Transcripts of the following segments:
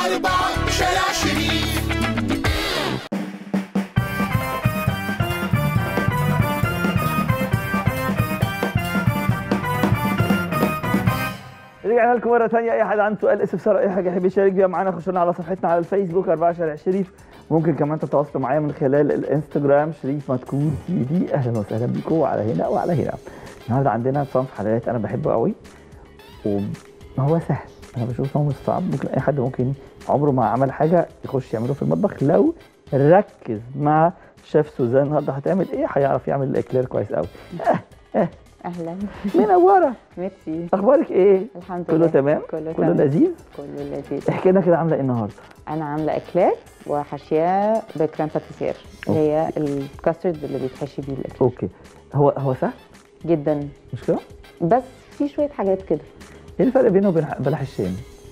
أربعة شارع شريف رجعنا لكم مره ثانيه اي حد عنده سؤال استفسار اي حاجه يحب يشارك بيها معانا خشوا لنا على صفحتنا على الفيسبوك 4 شارع شريف ممكن كمان تتواصلوا معايا من خلال الانستجرام شريف مذكور تي دي اهلا وسهلا بيكم على هنا وعلى هنا النهارده عندنا صنف حلويات انا بحبه قوي وهو سهل انا بشوف هو مش صعب ممكن اي حد ممكن عمره ما عمل حاجه يخش يعمله في المطبخ لو ركز مع شيف سوزان النهارده هتعمل ايه هيعرف يعمل الاكلير كويس قوي اهلا منوره ميرسي اخبارك ايه الحمد كله لله تمام كله كله تمام. لذيذ كله لذيذ احكي لنا كده عامله ايه النهارده انا عامله اكلات وحاشياه بكريم باتيسير اللي هي الكاسترد اللي بيتحشي بيه الاكل اوكي هو هو سهل جدا مش كده بس في شويه حاجات كده ايه الفرق بينه وبين بلح الشام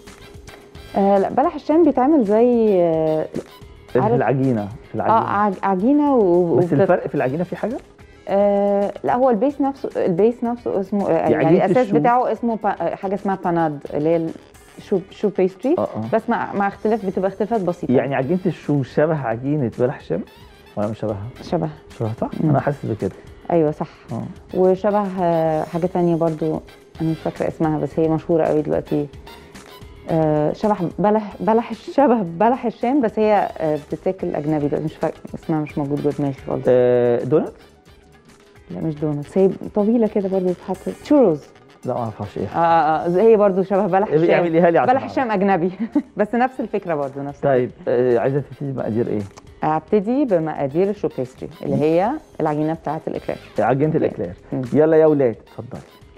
آه لا بلح الشام بيتعمل زي اه في عارف- العجينه في آه، العجينه عج- عجينه و... بس وبت- الفرق في العجينه في حاجه آه لا هو البيس نفسه البيس نفسه اسمه آه عجينة يعني الاساس الشو. بتاعه اسمه با... آه، حاجه اسمها باناد اللي هي الشو شو بيستري اه اه بس مع مع اختلاف بتبقى اختلافات بسيطه يعني عجينه الشو شبه عجينه بلح الشام ولا مش شبهها شبه شبه صح مم. انا حاسس بكده ايوه صح اه وشبه آه، حاجة تانية برضو أنا مش فاكرة اسمها بس هي مشهورة قوي دلوقتي آه، شبه بلح بلح شبه بلح الشام بس هي آه، بتتاكل أجنبي دلوقتي مش فاكرة اسمها مش موجود جوه دماغي خالص آه، دونت لا مش دونتس هي طويلة كده برضو بتتحط تشوروز لا ما اعرفهاش ايه آه, آه, آه هي برضو شبه بلح الشام اعمليها لي عشان بلح أعرف. الشام أجنبي بس نفس الفكرة برضو نفس طيب آه، عايزه تبتدي بمقادير ايه هبتدي بمقادير الشو بيستري اللي هي العجينة بتاعة الإكلير عجينه الاكلير مم. يلا يا ولاد اتفضلي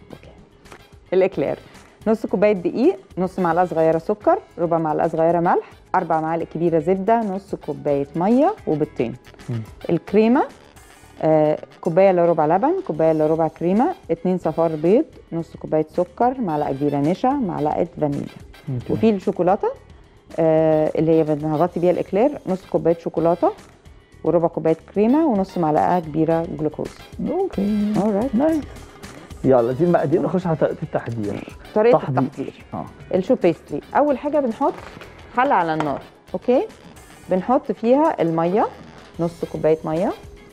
الاكلير نص كوبايه دقيق نص معلقه صغيره سكر ربع معلقه صغيره ملح اربع معالق كبيره زبده نص كوبايه ميه وبيضتين مم. الكريمه آه، كوبايه الا ربع لبن كوبايه الا ربع كريمه اتنين صفار بيض نص كوبايه سكر معلقه كبيره نشا معلقه فانيليا أوكي. وفي الشوكولاته آه، اللي هي هغطي بيها الاكلير نص كوبايه شوكولاته وربع كوبايه كريمه ونص معلقه كبيره جلوكوز اوكي alright نايس يلا دي المقادير نخش على طريقه التحضير طريقه تحضير. التحضير اه الشو بيستري اول حاجه بنحط حله على النار اوكي بنحط فيها الميه نص كوبايه ميه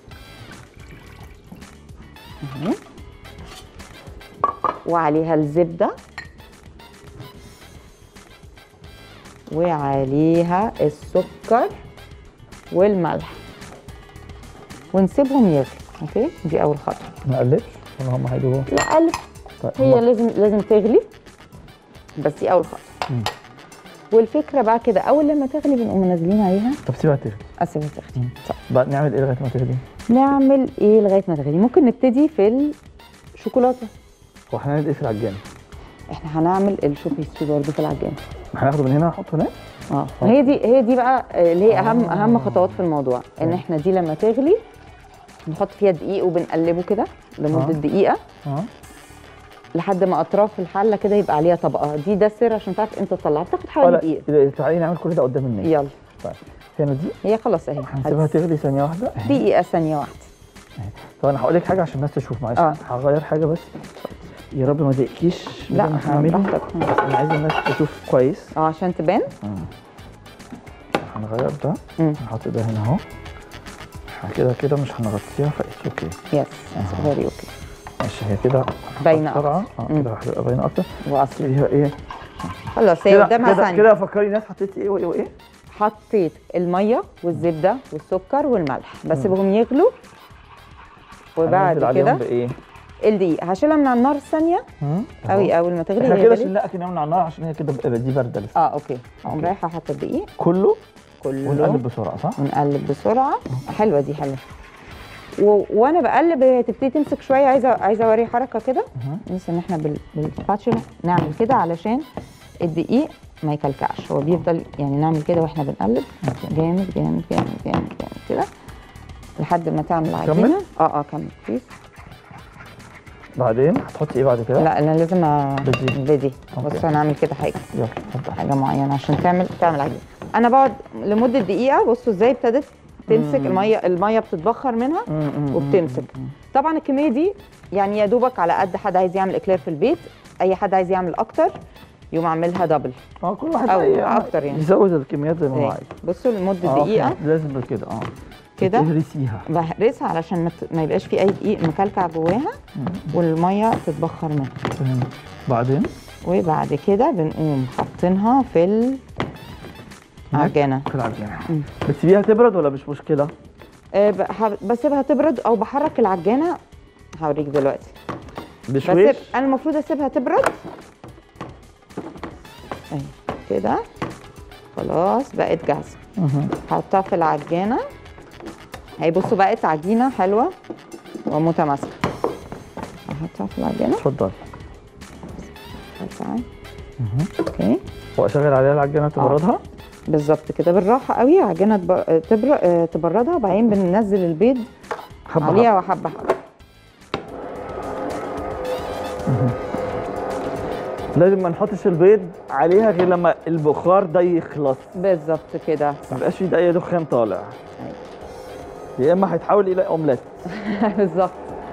أهي. وعليها الزبده وعليها السكر والملح ونسيبهم يغلوا اوكي دي اول خطوه ما قلبش ولا هم هيدوبوا لا قلب طيب هي هم- لازم لازم تغلي بس دي اول خطوه مم. والفكره بقى كده اول لما تغلي بنقوم منزلين عليها طب سيبها تغلي اسيبها تغلي صح. بقى نعمل ايه لغايه ما تغلي نعمل ايه لغايه ما تغلي ممكن نبتدي في الشوكولاته هو احنا هنعمل ايه في العجان احنا هنعمل الشو بيستري برضه في العجان هناخده من هنا نحطه هناك اه هي دي هي دي بقى اللي هي اهم اهم خطوات في الموضوع ان آه. احنا دي لما تغلي نحط فيها دقيق وبنقلبه كده لمده آه. دقيقه اه لحد ما اطراف الحله كده يبقى عليها طبقه دي ده السر عشان تعرف انت تطلعها بتاخد آه، حوالي لا دقيقه تعالي نعمل كل ده قدام الناس يلا طيب هنا دي هي خلاص اهي هنسيبها هتس- تغلي ثانيه واحده دقيقه ثانيه واحده طب انا هقول لك حاجه عشان الناس تشوف معلش آه. هغير حاجه بس يا رب ما تضايقكيش من لا اللي انا هعمله براحتك. بس انا عايز الناس تشوف كويس اه عشان تبان هنغير ده مم. نحط ده هنا اهو كده كده مش هنغطيها فايتس اوكي يس فيري اوكي ماشي هي كده باينة بسرعه اه مم. كده هتبقى باينه اكتر واصلي فيها ايه خلاص هي كده قدامها كده ثانيه كده فكري ناس حطيتي ايه وايه وايه حطيت الميه والزبده والسكر والملح بسيبهم يغلوا هننزل وبعد عليهم كده بايه الدقيق هشيلها من على النار ثانيه مم. قوي اول ما تغلي احنا هي كده غلت. شلناها كده من على النار عشان هي كده بقى- دي بارده لسه اه اوكي هقوم أوكي. رايحه حاطه الدقيق كله كله ونقلب بسرعه صح؟ ونقلب بسرعه حلوه دي حلوه و... وانا بقلب هي تبتدي تمسك شويه عايزه عايزه اوري حركه كده مهم. بس ان احنا بال... بالباتشلا نعمل كده علشان الدقيق ما يكلكعش هو بيفضل يعني نعمل كده واحنا بنقلب جامد جامد جامد جامد جامد كده لحد ما تعمل عجينه اه اه كمل بليز بعدين هتحطي ايه بعد كده؟ لا انا لازم أ- بدي. بدي أوكي. بص هنعمل كده حاجه يلا اتفضل حاجه معينه عشان تعمل تعمل عجينه انا بقعد لمده دقيقه بصوا ازاي ابتدت تمسك مم. الميه الميه بتتبخر منها وبتمسك طبعا الكميه دي يعني يا دوبك على قد حد عايز يعمل اكلير في البيت اي حد عايز يعمل اكتر يقوم عاملها دبل اه كل واحد أو بقى أكتر يعني. يزود الكميات زي ما هو إيه. عايز بصوا لمده آه، دقيقه أوكي. لازم كده اه كده تهرسيها بهرسها علشان ما ت- ما يبقاش في اي دقيق مكلكع جواها والميه تتبخر منها تمام. بعدين وبعد كده بنقوم حاطينها في العجانه في العجينه مم. بتسيبيها تبرد ولا مش مشكله؟ آه، ب- ه- بسيبها تبرد او بحرك العجانه هوريك دلوقتي بشويش بسيب انا المفروض اسيبها تبرد اهي كده خلاص بقت جاهزه مهم. هحطها في العجانه اهي بصوا بقت عجينه حلوه ومتماسكه احطها في العجانه اتفضل خلاص اوكي واشغل عليها العجينه تبردها بالظبط كده بالراحه قوي عجينه تبر... تبر... آه، تبردها وبعدين بننزل البيض حبه عليها وحبه حبه لازم ما نحطش البيض عليها غير لما البخار ده يخلص بالظبط كده ما يبقاش في اي دخان طالع يا اما هيتحول الى اومليت بالظبط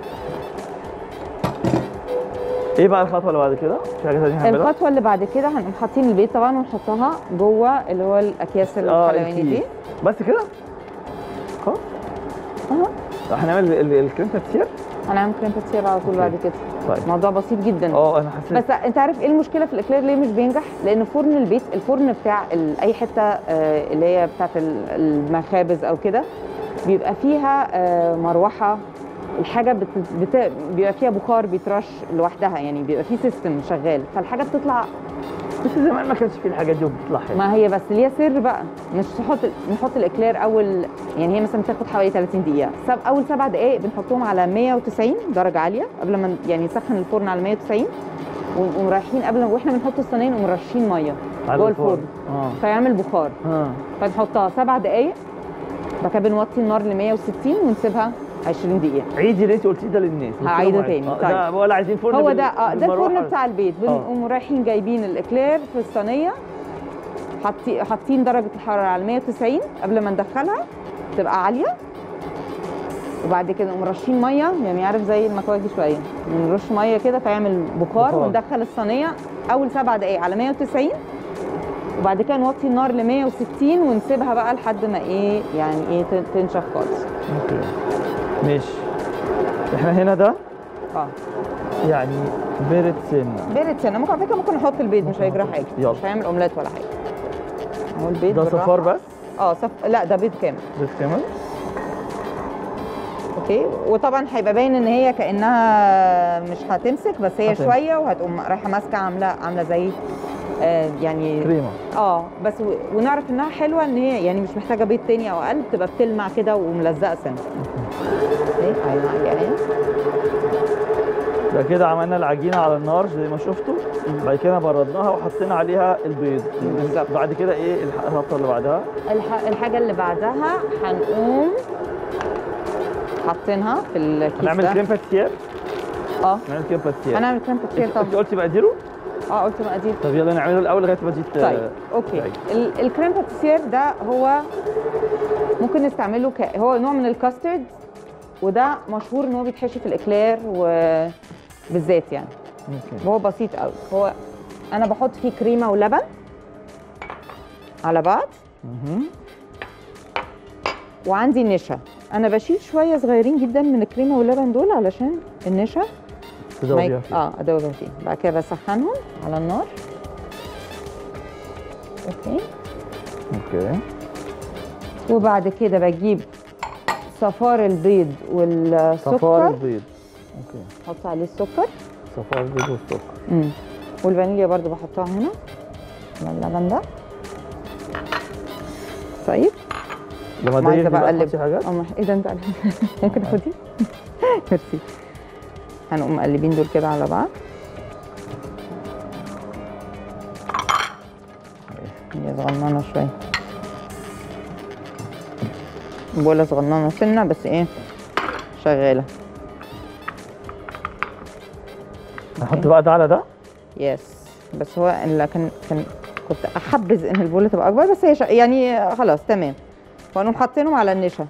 ايه بقى الخطوه اللي بعد كده في حاجه ثانيه هنعملها الخطوه اللي بعد كده هنقوم حاطين البيض طبعا ونحطها جوه اللي هو الاكياس اه الحلواني دي الكيس. بس كده خلاص اهو هنعمل ال- ال- الكريم باتيسير هنعمل كريم باتيسير على طول أوكي. بعد كده طيب الموضوع بسيط جدا اه انا حسيت بس انت عارف ايه المشكله في الاكلير ليه مش بينجح لان فرن البيت الفرن بتاع ال- اي حته آه، اللي هي بتاعت ال- المخابز او كده بيبقى فيها آه، مروحه الحاجه بت... بت... بيبقى فيها بخار بيترش لوحدها يعني بيبقى فيه سيستم شغال فالحاجه بتطلع بس زمان ما كانش في الحاجات دي وبتطلع حلوه ما هي بس ليها سر بقى مش نحط نحط الاكلير اول يعني هي مثلا بتاخد حوالي 30 دقيقه سب اول سبع دقائق بنحطهم على 190 درجه عاليه قبل ما ن- يعني نسخن الفرن على 190 ونقوم رايحين قبل ما واحنا بنحط الصينيه نقوم رشين ميه على جوه الفرن اه فيعمل بخار اه فنحطها سبع دقائق بعد كده بنوطي النار ل 160 ونسيبها 20 دقيقه عيدي اللي انت قلتيه ده للناس قلت هعيده لهم تاني، آه، طيب. ده ولا عايزين فرن هو بال- ده اه ده بالمروحة. الفرن بتاع البيت بنقوم رايحين جايبين الاكلير في الصينيه حاطين حاطين درجه الحراره على 190 قبل ما ندخلها تبقى عاليه وبعد كده نقوم رشين ميه يعني عارف زي المكواجي شويه نرش ميه كده فيعمل بخار بخار. وندخل الصينيه اول سبع دقائق على 190 وبعد كده نوطي النار ل 160 ونسيبها بقى لحد ما ايه يعني ايه تن- تنشف خالص اوكي ماشي احنا هنا ده اه يعني بارد سنه بارد سنه ممكن على فكره ممكن نحط البيض مش هيجرى حاجه يلا. مش هيعمل اومليت ولا حاجه اهو البيض ده بالراحة. صفار بس اه صف... لا ده بيض كامل بيض كامل اوكي وطبعا هيبقى باين ان هي كانها مش هتمسك بس هي هتمسك. شويه وهتقوم رايحه ماسكه عامله عامله زي آه يعني كريمه اه بس و... ونعرف انها حلوه ان هي يعني مش محتاجه بيض تاني او اقل بتبقى بتلمع كده وملزقه سنه ايه ايوه يعني ده كده عملنا العجينه على النار زي ما شفتوا بعد كده بردناها وحطينا عليها البيض بالظبط. بعد كده ايه الح- الخطوه اللي بعدها الح... الحاجه اللي بعدها هنقوم حاطينها في الكيس هنعمل ده كريم باتيسير اه نعمل كريم باتيسير هنعمل كريم باتيسير انت طبعا قلتي مقاديره اه قلت مقادير طب يلا نعمله الاول لغايه ما تجي طيب اوكي طيب. ال- الكريم باتيسير ده هو ممكن نستعمله ك... هو نوع من الكاسترد وده مشهور ان هو بيتحشي في الاكلير وبالذات يعني اوكي هو بسيط قوي هو انا بحط فيه كريمه ولبن على بعض مهم. وعندي نشا انا بشيل شويه صغيرين جدا من الكريمه واللبن دول علشان النشا ما تدوبيها يك- فيه اه ادوبها فيه بعد كده بسخنهم على النار اوكي اوكي وبعد كده بجيب صفار البيض صفار والسكر البيض اوكي احط عليه السكر صفار البيض والسكر امم والفانيليا برضو بحطها هنا على اللبن ده طيب لما ده عايزه يغلي بقى بقى اقلب تحطي حاجات اه ايه ده انت قلب. ممكن اخدي ميرسي هنقوم مقلبين دول كده على بعض هي صغننه شويه بوله صغننه سنه بس ايه شغاله نحط بقى ده على ده يس بس هو اللي كان كان كنت احبذ ان البوله تبقى اكبر بس هي شا... يعني خلاص تمام وهنقوم حاطينهم على النشا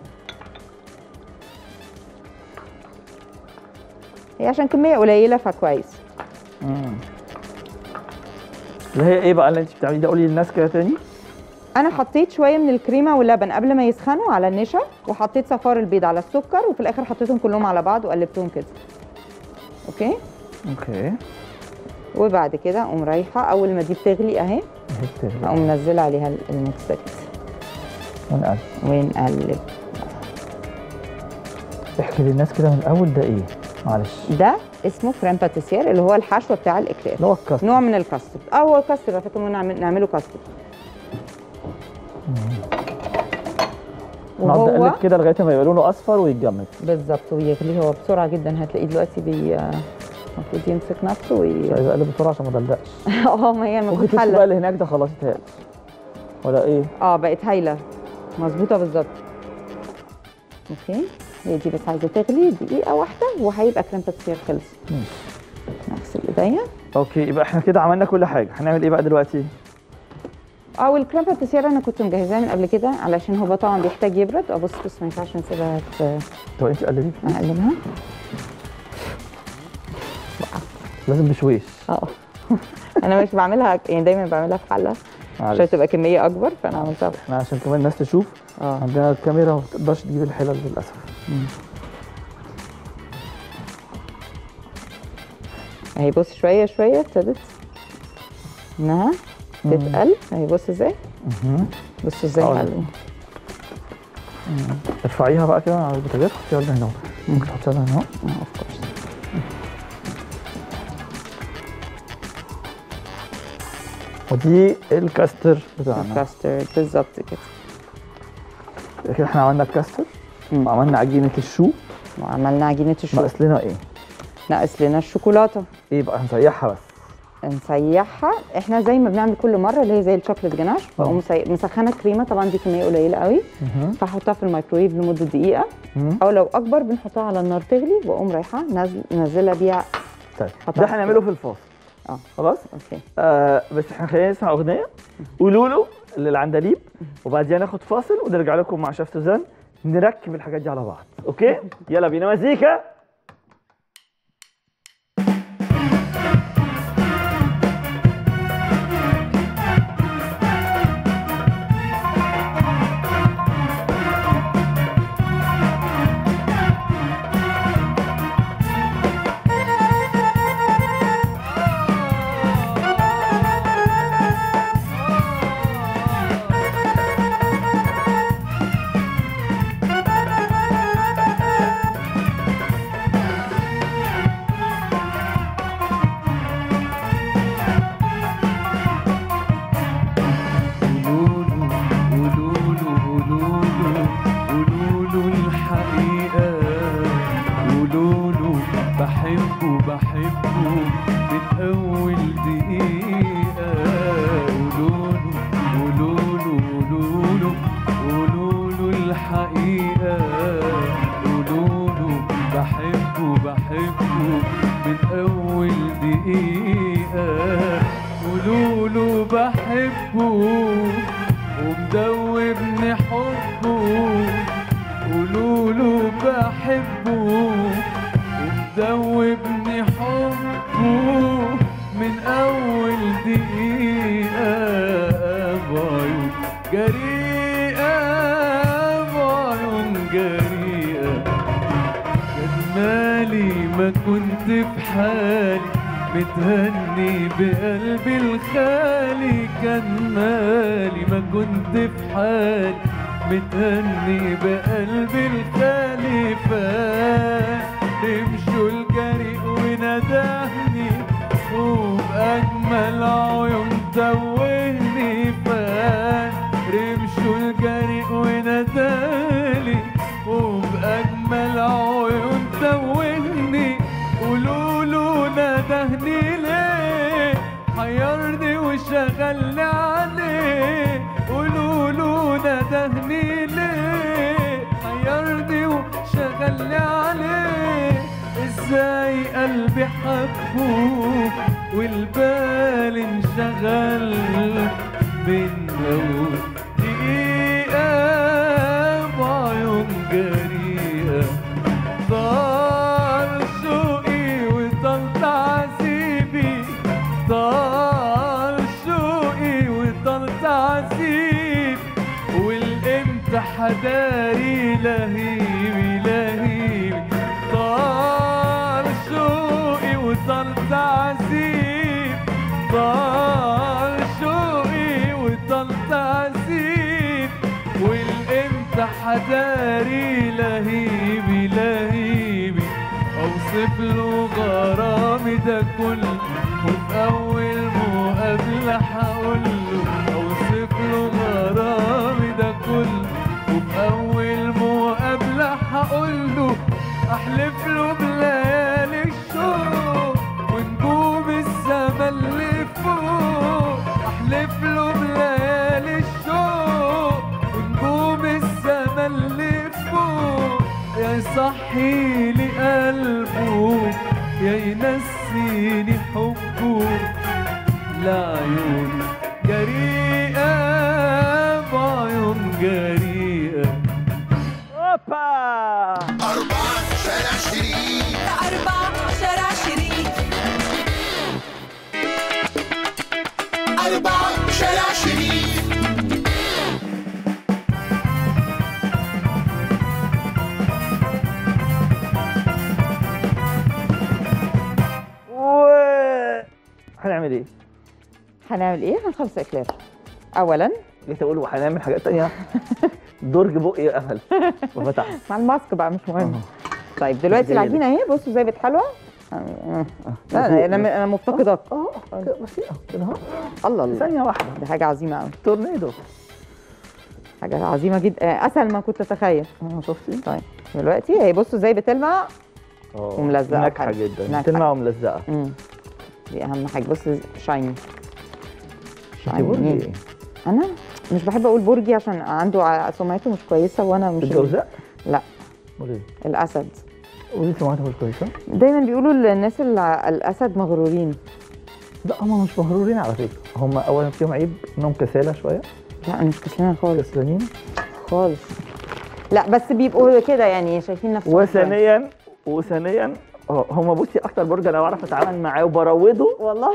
هي عشان كميه قليله فكويس مم. اللي هي ايه بقى اللي انت بتعمليه ده قولي للناس كده تاني انا حطيت شويه من الكريمه واللبن قبل ما يسخنوا على النشا وحطيت صفار البيض على السكر وفي الاخر حطيتهم كلهم على بعض وقلبتهم كده اوكي اوكي وبعد كده اقوم رايحه اول ما دي بتغلي اهي اهي بتغلي. اقوم منزله عليها المكسات ونقلب. ونقلب احكي للناس كده من الاول ده ايه معلش ده اسمه كريم باتيسير اللي هو الحشوه بتاع الاكلير اللي هو الكاستر نوع من الكاسترد اه هو كاسترد على فكره نعمل نعمله كاسترد نقعد وهو نقلب كده لغايه ما يبقى لونه اصفر ويتجمد بالظبط ويغلي هو بسرعه جدا هتلاقيه دلوقتي بي المفروض يمسك نفسه مش وي... عايز اقلب بسرعه عشان ما اضلقش اه ما هي ممكن المفروض تشوف بقى حله اللي هناك ده خلاص اتهال ولا ايه اه بقت هايله مظبوطه بالظبط اوكي هي دي بس عايزه تغلي دقيقه واحده وهيبقى كريم باتيسير خلص ماشي. نغسل ايديا اوكي يبقى احنا كده عملنا كل حاجه هنعمل ايه بقى دلوقتي اه والكريم باتيسير انا كنت مجهزاه من قبل كده علشان هو طبعا بيحتاج يبرد اه بص بص ما ينفعش نسيبها ت- طب انت قلبيه اقلبها لازم بشويش اه انا مش بعملها يعني دايما بعملها في حله عشان معلش تبقى كميه اكبر فانا عملتها احنا عشان كمان الناس تشوف اه عندنا الكاميرا ما بتقدرش تجيب الحلل للاسف اهي بص شويه شويه ابتدت انها تتقل اهي بص ازاي مهم. بصوا ازاي اه. قلوا ارفعيها بقى كده على البوتاجاز حطيها لنا هنا اهو. ممكن تحطيها لنا هنا اهو. اه اوف كورس ودي الكاستر بتاعنا الكاسترد بالظبط كده كده احنا عملنا الكاستر مم. وعملنا عجينه الشو وعملنا عجينه الشوك ناقص لنا ايه ناقص لنا الشوكولاته ايه بقى هنسيحها بس نسيحها احنا زي ما بنعمل كل مره اللي هي زي الشوكليت جناش بقوم مسي- مسخنه كريمه طبعا دي كميه قليله قوي مهم. فاحطها في الميكرويف لمده دقيقه مم. او لو اكبر بنحطها على النار تغلي واقوم رايحه نازل نازله بيها طيب حطها ده هنعمله في الفاصل اه خلاص اوكي آه بس احنا خلينا نسمع اغنيه قولوا له للعندليب وبعديها ناخد فاصل ونرجع لكم مع شيف سوزان نركب الحاجات دي على بعض اوكي يلا بينا مزيكا قولوله قولوله قولوله قولوله الحقيقة قولوله بحبه بحبه من أول دقيقة قولوله قولوله قولوله قولوله الحقيقة قولوله بحبه بحبه من أول دقيقة قولوله بحبه ومدوبني حبه قولوله بحبه ومدوبني حبه من أول دقيقة بعيون جريئة بعيون جريئة كان مالي ما كنت في حالي متهني بقلبي الخالي كان مالي ما كنت في حالي متهني بقلبي الخالي فات رمشوا الجريء وندهني وبأجمل عيون توهني فات رمشوا الجريء وندالي وبأجمل عيون توهني قولوله ندهني ليه حيرني وشغلني عليه قولوله ندهني ليه حيرني وشغلني عليه ازاي قلبي حبه والبال انشغل من اول دقيقة بعيون جريئة طال شوقي وطال تعذيبي طال تعذيب والامتى حداري لهيبي لهيبي طال شوقي وطال تعذيب طال شوقي وطال تعذيب والامتى حداري لهيبي لهيبي اوصف له غرامي ده كله وفي اول مقابله هقول له اوصف له غرامي ده كله وفي اول مقابله هقول له احلف له بليالي الشوق ونجوم السما اللي فوق احلف له بليالي الشوق ونجوم السما اللي فوق يا يصحي لي قلبه يا ينسيني حبه لعيون جريئة بعيون جريئة اوبا أربعة شارع شريف أربعة شارع شريف أربعة شارع شريف و هنعمل ايه؟ هنعمل ايه هنخلص اكلير اولا جيت اقول هنعمل حاجات تانية درج بقي قفل وفتح مع الماسك بقى مش مهم طيب دلوقتي زي العجينه اهي بصوا ازاي بتحلوه لا لا انا انا مفتقدك اه كده بسيطة كده اهو الله الله ثانية واحدة دي حاجه عظيمه قوي تورنيدو حاجه عظيمه جدا آه، اسهل ما كنت اتخيل اه شفتي؟ طيب دلوقتي هي بصوا ازاي بتلمع اه وملزقة ناجحة وحلوة. جدا ناجحة. تلمع وملزقة امم دي اهم حاجه بص شايني انت برج شايني ايه؟ انا مش بحب اقول برجي عشان عنده ع- سمعته مش كويسه وانا مش الجوزاء؟ لا قولي ايه؟ الاسد قولي سمعتها مش كويسة؟ دايما بيقولوا الناس اللي الاسد مغرورين لا هم مش مغرورين على فكرة هم أولا فيهم عيب إنهم كسالى شوية لا انا مش كسلانه خالص كسلانين خالص لا بس بيبقوا كده يعني شايفين نفسهم شوية. وثانيا وثانيا اه، هم بصي أكتر برج أنا بعرف أتعامل معاه وبروضه والله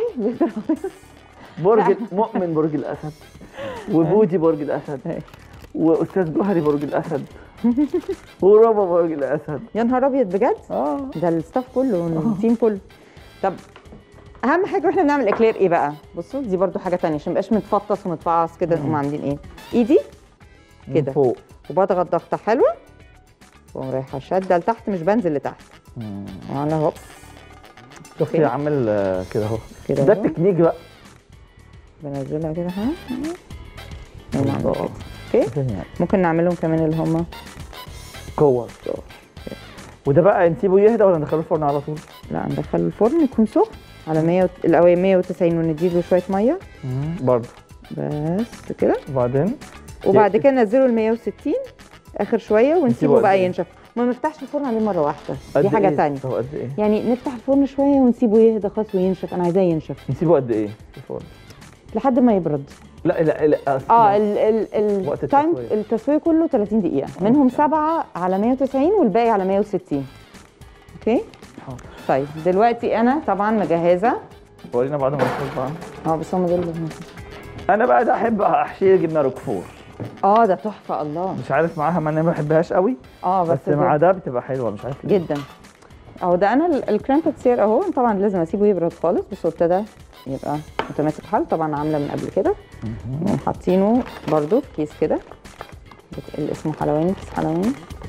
برج مؤمن برج الأسد وبودي برج الأسد ايه. وأستاذ جوهري برج الأسد وربا برج الأسد يا نهار ابيض بجد اه ده الستاف كله التيم كله طب اهم حاجه واحنا بنعمل اكلير ايه بقى بصوا دي برضو حاجه تانية عشان مبقاش متفطس ومتفعص كده نقوم عاملين ايه ايدي من كده. فوق وبضغط ضغطه حلوه واقوم رايحه شاده لتحت مش بنزل لتحت وانا هوب شفتي كده. عامل آه، كده اهو كده ده اهو. التكنيك بقى بنزلها كده ها نعمل الله. كده. اوكي ممكن نعملهم كمان اللي هم قوة وده بقى نسيبه يهدى ولا ندخله الفرن على طول؟ لا ندخله الفرن يكون سخن على 100 وت- الاول 190 ونديله شويه ميه برضه بس كده وبعدين وبعد كده ننزله ل 160 اخر شويه نسيبه ونسيبه قد بقى إيه؟ ينشف ما نفتحش الفرن عليه مره واحده قد دي حاجه إيه؟ تانية طب قد ايه؟ يعني نفتح الفرن شويه ونسيبه يهدى خالص وينشف انا عايزاه ينشف نسيبه قد ايه في الفرن؟ لحد ما يبرد لا لا لا أصل- اه ال ال ال وقت التايم التسوية. التسويه كله 30 دقيقه منهم سبعه على 190 والباقي على 160 اوكي حاضر. طيب دلوقتي انا طبعا مجهزه ورينا بعد ما نخلص بقى اه بس هم دول اللي- انا بقى ده احب احشيه جبنه روكفور اه ده تحفه الله مش عارف معاها ما انا ما بحبهاش قوي اه بس, بس, مع ده ده بتبقى حلوه مش عارف ليه. جدا اهو ده انا ال- الكريم باتسير اهو طبعا لازم اسيبه يبرد خالص بس هو ابتدى يبقى متماسك حل طبعا عامله من قبل كده نقوم حاطينه برده في كيس كده بت- اللي اسمه حلواني كيس حلواني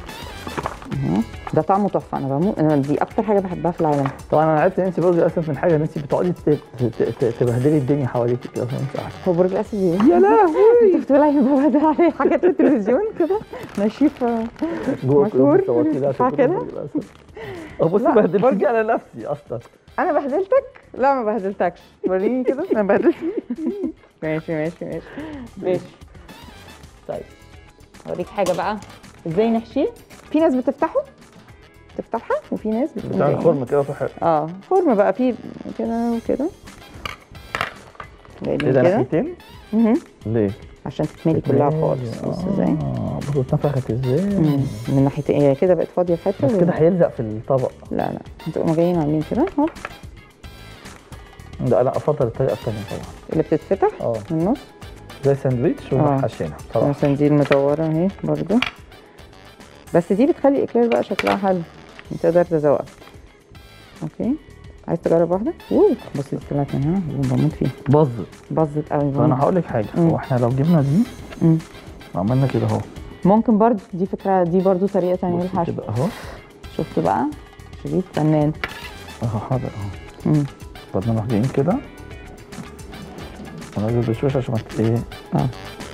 اهو ده طعمه تحفه انا بموت انا دي اكتر حاجه بحبها في العالم طبعا انا عرفت ان انت برج الاسد من حاجه ان انت بتقعدي ت- ت- ت- تبهدلي الدنيا حواليك كده وانت قاعده هو برج الاسد بيقول يا لهوي انت بتقول عليه ببهدل عليه حاجات في التلفزيون كده نشيف جوه مشهور. كده بتصورتي ده عشان صح كده؟ برج الاسد اه بصي لا، بهدلتيني انا نفسي اصلا انا بهدلتك لا ما بهدلتكش وريني كده انا بهدلت ماشي ماشي ماشي ماشي طيب اوريك حاجه بقى ازاي نحشيه في ناس بتفتحه تفتحها وفي ناس بتقوم بتاع جاية. الخرم كده صح اه فورمه بقى في كده وكده ايه جايبين ده كده ناحيتين مهم. ليه؟ عشان تتملي كلها خالص بص ازاي اه بصوا اتنفخت ازاي مم. من ناحيتين هي كده بقت فاضيه في حته بس كده هيلزق في الطبق لا لا انتوا جايين عاملين كده اهو ده انا افضل الطريقه الثانيه طبعا اللي بتتفتح اه من النص زي ساندويتش ونروح آه. حشينا طبعا مثلا دي المدورة اهي برضو بس دي بتخلي الاكلير بقى شكلها حلو تقدر تزوقها اوكي عايز تجرب واحدة؟ اوه بصي دي طلعت من هنا بموت فيها باظت باظت قوي فانا هقول لك حاجه مم. هو احنا لو جبنا دي مم. وعملنا كده اهو ممكن برضو دي فكرة دي برضو طريقة تانية بصي للحشو كده اهو شفت بقى شريف فنان اهو حاضر اهو مم. بعدين نروح جايين كده وننزل بشويش عشان ما ت- ايه اه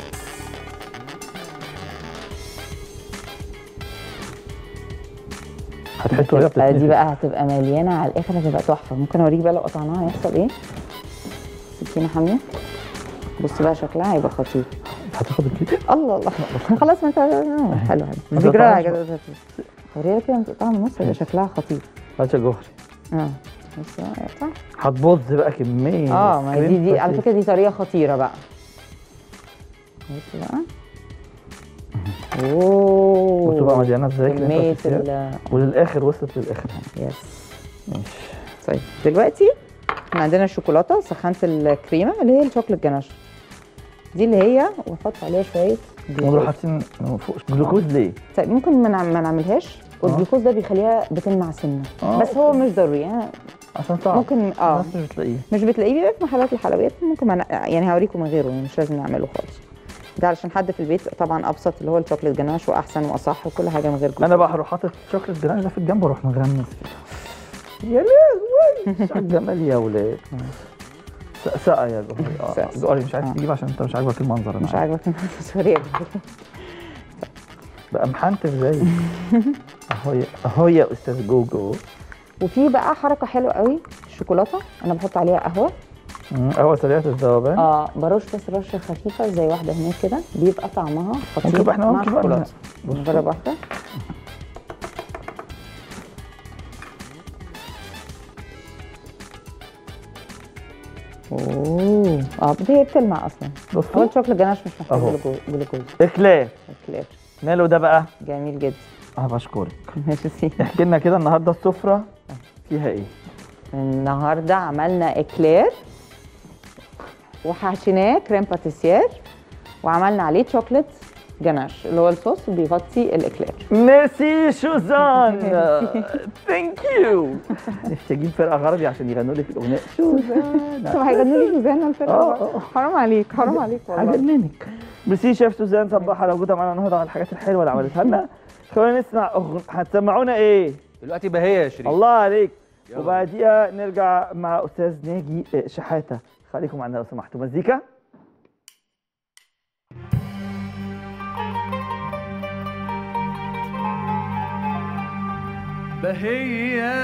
هتحس وهي تبقى دي بتتنفخ بقى هتبقى مليانة على الآخر هتبقى تحفة ممكن أوريك بقى لو قطعناها هيحصل إيه سكينة حامية بص بقى شكلها هيبقى خطير هتاخد الكيس الله الله خلاص ما انت حلو حلو ما بيجرى تقطعهاش كده وريها كده متقطعة من النص هيبقى شكلها خطير هات يا جوهري اه بص بقى صح هتبظ بقى كميه اه ما هي دي دي كريم على فشيخ. فكرة دي طريقة خطيرة بقى بص بقى اوه بصوا بقى مليانه ازاي كريم كمية فشيخ. ال وللاخر وصلت للاخر يس ماشي طيب دلوقتي احنا عندنا الشوكولاته سخنت الكريمه اللي هي الشوكليت جناش دي اللي هي ونحط عليها شويه ونروح جلوكوز حاطين من فوق جلوكوز ليه؟ طيب ممكن ما نعم- ما نعملهاش والجلوكوز ده بيخليها بتلمع سنه آه، بس هو مش ضروري يعني عشان صعب ممكن اه الناس مش بتلاقيه مش بتلاقيه بيبقى في محلات الحلويات ممكن ما ن- يعني هوريكم من غيره يعني مش لازم نعمله خالص ده علشان حد في البيت طبعا ابسط اللي هو الشوكليت جناش واحسن واصح وكل حاجه من غير جلوكوز انا بقى هروح حاطط شوكليت جناش ده في الجنب واروح مغمس فيه يا لهوي شو الجمال يا ولاد سقى يا جوهري اه سقى. جوهري مش عايز آه. تجيب عشان انت مش عاجبك المنظر انا مش عارف. عاجبك سوري بقى محنتف زي اهو يا اهو يا استاذ جوجو وفي بقى حركه حلوه قوي الشوكولاته انا بحط عليها قهوه مم، قهوه سريعه الذوبان اه برش بس رشه خفيفه زي واحده هناك كده بيبقى طعمها خطير ممكن بقى احنا مع ممكن بقى الشوكولاته بص. نجرب واحده اوه اه هي بتلمع اصلا هو بصوا الشوكليت جناش مش محتاج أهو. جلوكو- جلوكوز اكلاه كلير ماله ده بقى جميل جدا اه بشكرك ماشي سي احكي لنا كده النهارده السفره فيها ايه النهارده عملنا اكلير وحشيناه كريم باتيسير وعملنا عليه شوكليت جناش اللي هو الصوص بيغطي الاكلير ميرسي شوزان ثانك يو نفسي اجيب فرقه غربي عشان يغنوا لي في الاغنيه شوزان طب هيغنوا لي سوزان آه، الفرقه آه. حرام عليك حرام عليك والله هجننك ميرسي شيف سوزان صباح على وجودها معانا النهارده على الحاجات الحلوه اللي عملتها لنا خلينا نسمع أغن... هتسمعونا ايه دلوقتي بهية يا شريف الله عليك يلا. وبعديها نرجع مع استاذ ناجي آه، شحاته خليكم معنا لو سمحتوا مزيكا بهية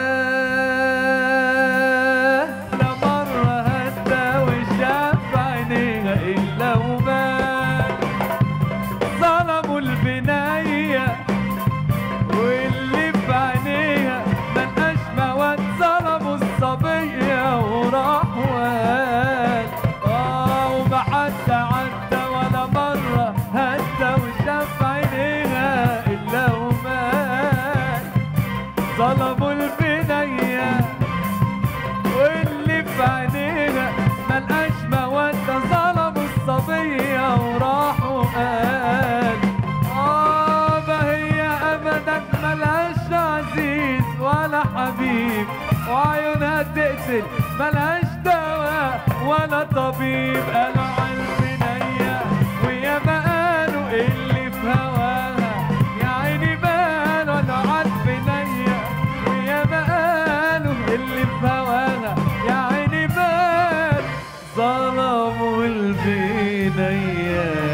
لا مرة هدى وشاف عينيها إلا وما ظلموا البناية واللي في عينيها ملقاش مواد ظلموا الصبية وراح وقال اه وما حد عدى ولا مرة هدى وشاف عينيها إلا ومات ظلموا البنية واللي في عينيها ملقاش مودة ظلموا الصبية وراحوا قال اه ما هي ابدا ملهاش عزيز ولا حبيب وعيونها تقتل ملهاش دواء ولا طبيب قالوا على البنية ويا ما قالوا اللي في هواها يا عيني بال ولا على البنية ويا ما قالوا اللي في هواها يا عيني بال ظلموا البنية